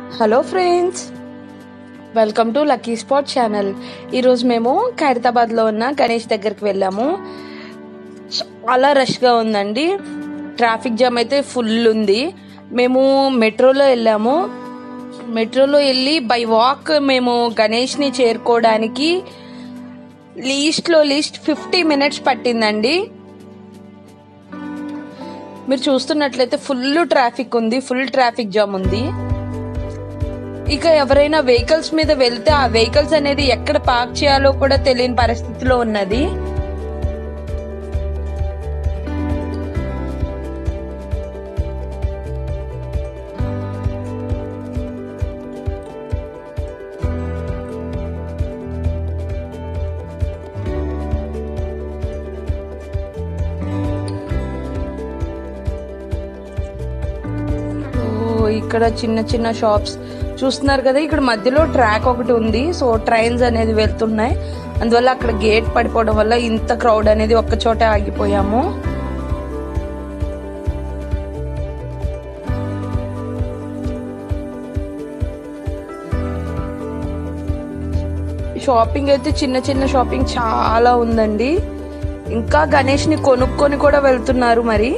hello friends welcome to lucky spot channel ఈరోజు మేము ఖైరతాబాద్లో ఉన్న గణేష్ దగ్గరికి వెళ్ళాము చాలా రష్గా ఉందండి ట్రాఫిక్ జామ్ అయితే ఫుల్ ఉంది మేము మెట్రోలో వెళ్ళాము మెట్రోలో వెళ్ళి బై వాక్ మేము గణేష్ని చేరుకోవడానికి లీస్ట్లో లీస్ట్ ఫిఫ్టీ మినిట్స్ పట్టిందండి మీరు చూస్తున్నట్లయితే ఫుల్ ట్రాఫిక్ ఉంది ఫుల్ ట్రాఫిక్ జామ్ ఉంది ఇక ఎవరైనా వెహికల్స్ మీద వెళ్తే ఆ వెహికల్స్ అనేది ఎక్కడ పార్క్ చేయాలో కూడా తెలియని పరిస్థితిలో ఉన్నది ఓ, ఇక్కడ చిన్న చిన్న షాప్స్ చూస్తున్నారు కదా ఇక్కడ మధ్యలో ట్రాక్ ఒకటి ఉంది సో ట్రైన్స్ అనేది వెళ్తున్నాయి అందువల్ల అక్కడ గేట్ పడిపోవడం వల్ల ఇంత క్రౌడ్ అనేది ఒక్క చోట ఆగిపోయాము షాపింగ్ అయితే చిన్న చిన్న షాపింగ్ చాలా ఉందండి ఇంకా గణేష్ ని కొనుక్కొని కూడా వెళ్తున్నారు మరి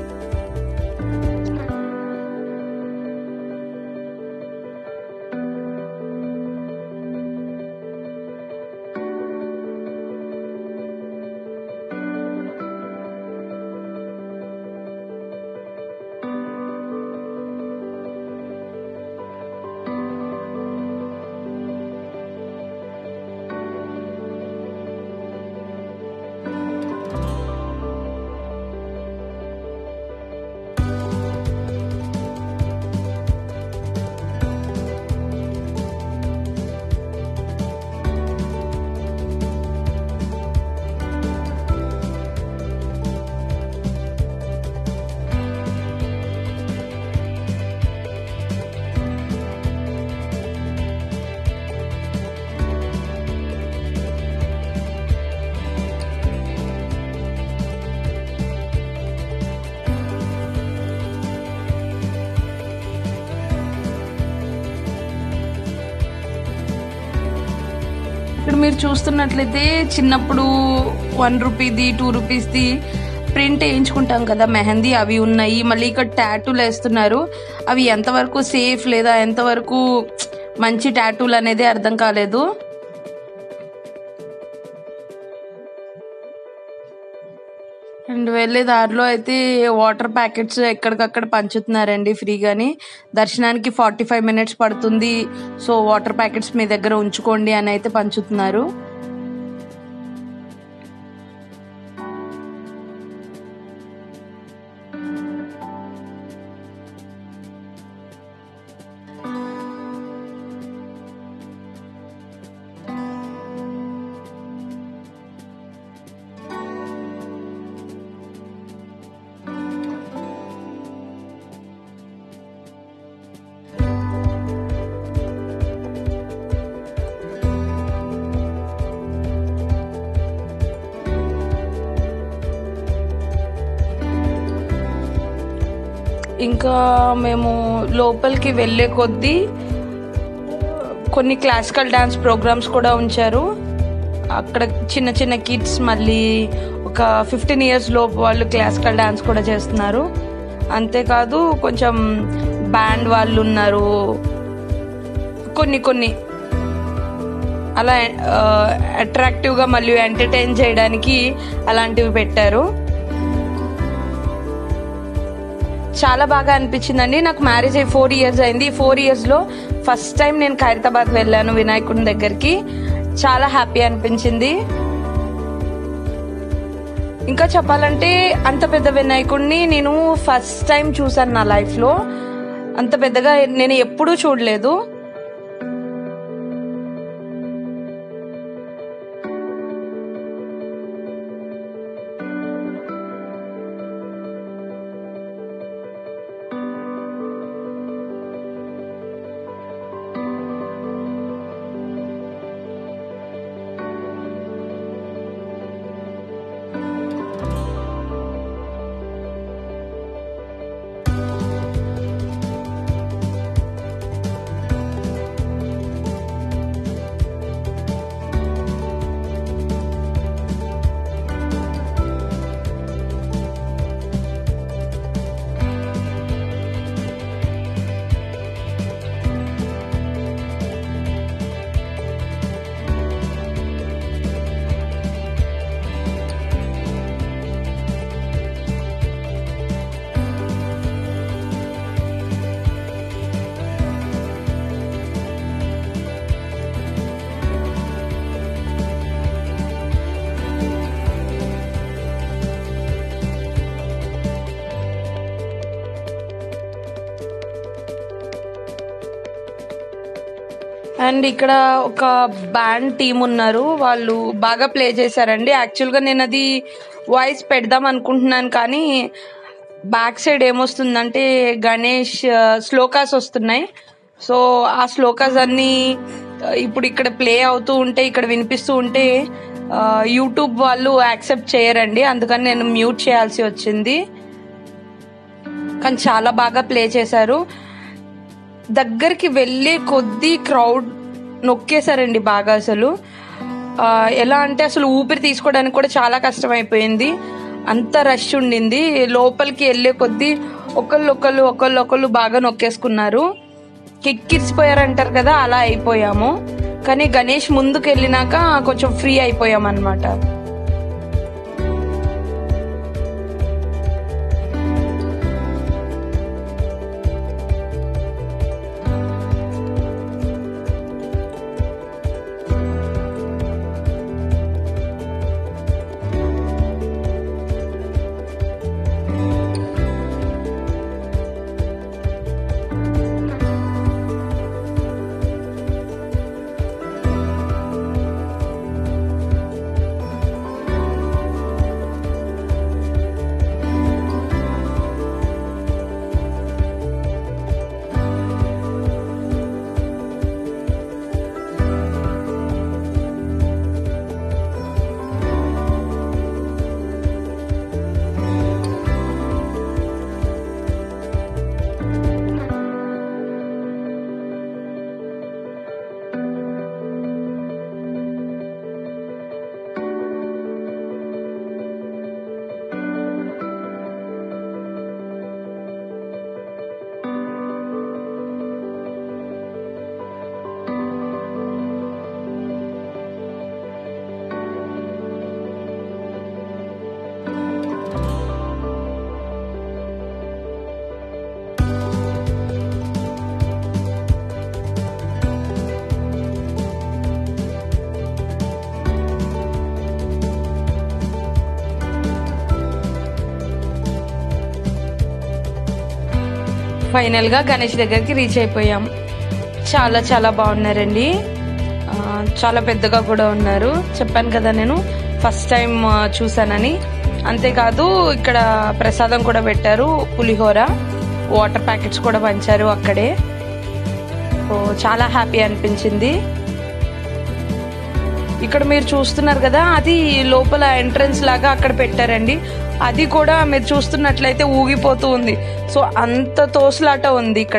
ఇక్కడ మీరు చూస్తున్నట్లయితే చిన్నప్పుడు వన్ రూపీది టూ రూపీస్ది ప్రింట్ వేయించుకుంటాం కదా మెహందీ అవి ఉన్నాయి మళ్ళీ ఇక్కడ టాటూలు వేస్తున్నారు అవి ఎంతవరకు సేఫ్ లేదా ఎంతవరకు మంచి టాటూలు అనేది అర్థం కాలేదు అండ్ వెళ్ళే దారిలో అయితే వాటర్ ప్యాకెట్స్ ఎక్కడికక్కడ పంచుతున్నారండి ఫ్రీగాని దర్శనానికి ఫార్టీ ఫైవ్ మినిట్స్ పడుతుంది సో వాటర్ ప్యాకెట్స్ మీ దగ్గర ఉంచుకోండి అని అయితే పంచుతున్నారు ఇంకా మేము లోపలికి వెళ్ళే కొద్దీ కొన్ని క్లాసికల్ డాన్స్ ప్రోగ్రామ్స్ కూడా ఉంచారు అక్కడ చిన్న చిన్న కిడ్స్ మళ్ళీ ఒక ఫిఫ్టీన్ ఇయర్స్ లోపు వాళ్ళు క్లాసికల్ డాన్స్ కూడా చేస్తున్నారు అంతేకాదు కొంచెం బ్యాండ్ వాళ్ళు ఉన్నారు కొన్ని కొన్ని అలా అట్రాక్టివ్గా మళ్ళీ ఎంటర్టైన్ చేయడానికి అలాంటివి పెట్టారు చాలా బాగా అనిపించిందండి నాకు మ్యారేజ్ అయ్యి ఫోర్ ఇయర్స్ అయింది ఫోర్ ఇయర్స్ లో ఫస్ట్ టైం నేను ఖైరతాబాద్ వెళ్ళాను వినాయకుడి దగ్గరికి చాలా హ్యాపీ అనిపించింది ఇంకా చెప్పాలంటే అంత పెద్ద వినాయకుడిని నేను ఫస్ట్ టైం చూసాను నా లైఫ్ లో అంత పెద్దగా నేను ఎప్పుడూ చూడలేదు అండ్ ఇక్కడ ఒక బ్యాండ్ టీం ఉన్నారు వాళ్ళు బాగా ప్లే చేశారండి యాక్చువల్గా నేను అది వాయిస్ పెడదాం అనుకుంటున్నాను కానీ బ్యాక్ సైడ్ ఏమొస్తుందంటే గణేష్ ఆ, శ్లోకాస్ వస్తున్నాయి సో ఆ శ్లోకాస్ అన్ని ఆ, ఇప్పుడు ఇక్కడ ప్లే అవుతూ ఉంటే ఇక్కడ వినిపిస్తూ ఉంటే ఆ, యూట్యూబ్ వాళ్ళు యాక్సెప్ట్ చేయరండి అందుకని నేను మ్యూట్ చేయాల్సి వచ్చింది కానీ చాలా బాగా ప్లే చేశారు దగ్గరికి వెళ్ళే కొద్దీ క్రౌడ్ నొక్కేశారండి బాగా అసలు ఆ, ఎలా అంటే అసలు ఊపిరి తీసుకోవడానికి కూడా చాలా కష్టమైపోయింది అంత రష్ ఉండింది లోపలికి వెళ్ళే కొద్దీ ఒకళ్ళు ఒకళ్ళు ఒకళ్ళు ఒకళ్ళు బాగా నొక్కేసుకున్నారు కిక్కిరిసిపోయారంటారు కదా అలా అయిపోయాము కానీ గణేష్ ముందుకు వెళ్ళినాక కొంచెం ఫ్రీ అయిపోయాం అనమాట ఫైనల్ గా గణేష్ దగ్గరికి రీచ్ అయిపోయాం చాలా చాలా బాగున్నారండి ఆ, చాలా పెద్దగా కూడా ఉన్నారు చెప్పాను కదా నేను ఫస్ట్ టైం ఆ, చూసానని అంతేకాదు ఇక్కడ ప్రసాదం కూడా పెట్టారు పులిహోర వాటర్ ప్యాకెట్స్ కూడా పంచారు అక్కడే సో చాలా హ్యాపీ అనిపించింది ఇక్కడ మీరు చూస్తున్నారు కదా అది లోపల ఎంట్రన్స్ లాగా అక్కడ పెట్టారండి అది కూడా మీరు చూస్తున్నట్లయితే ఊగిపోతూ ఉంది సో అంత తోసులాట ఉంది ఇక్కడ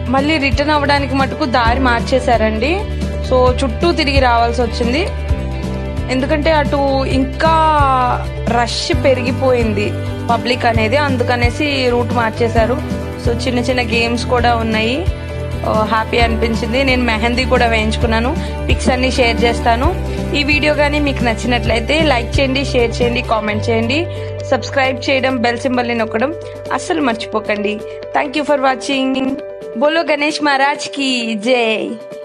మళ్ళీ రిటర్న్ అవ్వడానికి మటుకు దారి మార్చేశారండి సో చుట్టూ తిరిగి రావాల్సి వచ్చింది ఎందుకంటే అటు ఇంకా రష్ పెరిగిపోయింది పబ్లిక్ అనేది అందుకనేసి రూట్ మార్చేశారు సో చిన్న చిన్న గేమ్స్ కూడా ఉన్నాయి హ్యాపీ అనిపించింది నేను మెహందీ కూడా వేయించుకున్నాను పిక్స్ అన్ని షేర్ చేస్తాను ఈ వీడియో కానీ మీకు నచ్చినట్లయితే లైక్ చేయండి షేర్ చేయండి కామెంట్ చేయండి సబ్స్క్రైబ్ చేయడం బెల్ సింబల్ని నొక్కడం అస్సలు మర్చిపోకండి థ్యాంక్ యూ ఫర్ వాచింగ్ బోలో గణేష్ మహారాజ్ కి జై